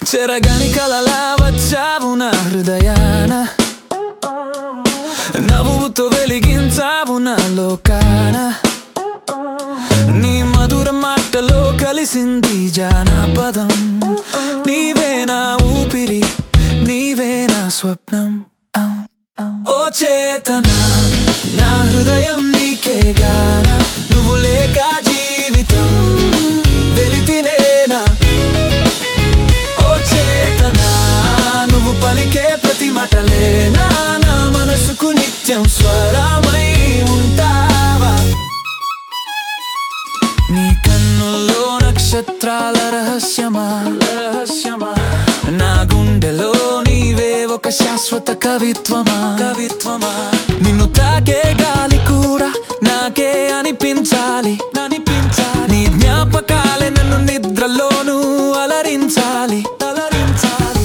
చెరగని కలలా వచ్చావు నా హృదయాన నవ్వుతో వెలిగించావు నా లోకాన నీ మధుర మాటలో కలిసింది జానపదం నీవే నా ఊపిరి నీవే నా స్వప్నం ఓ చేతన నా హృదయం నీకే గాన నువ్వు లేక జీవితం వెలితినేనా ఓ చేతన నువ్వు పలికే ప్రతి మటలేనా నా మనసుకు నిత్యం స్వరమై ఉంటావా నీ కన్నుల్లో నక్షత్రాల రహస్యమా రహస్యమా నా గుండెలో నీవే ఒక శాశ్వత కవిత్వమా కవిత్వమా నిన్ను తాకే గాలి కూడా నాకే అనిపించాలి అనిపించాలి నీ జ్ఞాపకాలే నన్ను నిద్రలోనూ అలరించాలి అలరించాలి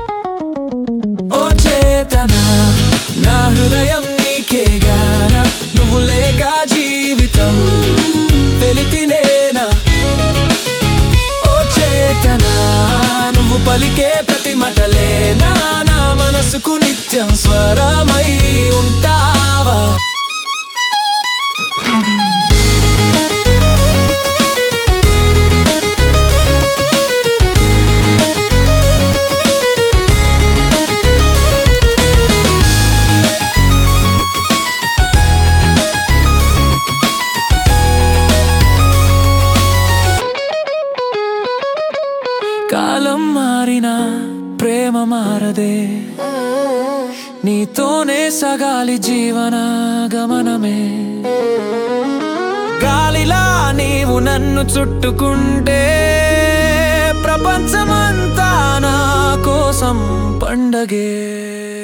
ఓ చేతన నా హృదయం నీకే గాన నువ్వు లేక జీవితం వెలితినేనా ఓ చేతన నువ్వు పలికే ప్రతి మటలేనా నా మనసుకు నిత్యం స్వరమై ఉంటావా కాలం మారినా ప్రేమ మారదే నీతోనే సగాలి జీవన గమనమే గాలిలా నీవు నన్ను చుట్టుకుంటే ప్రపంచమంతా నా కోసం పండగే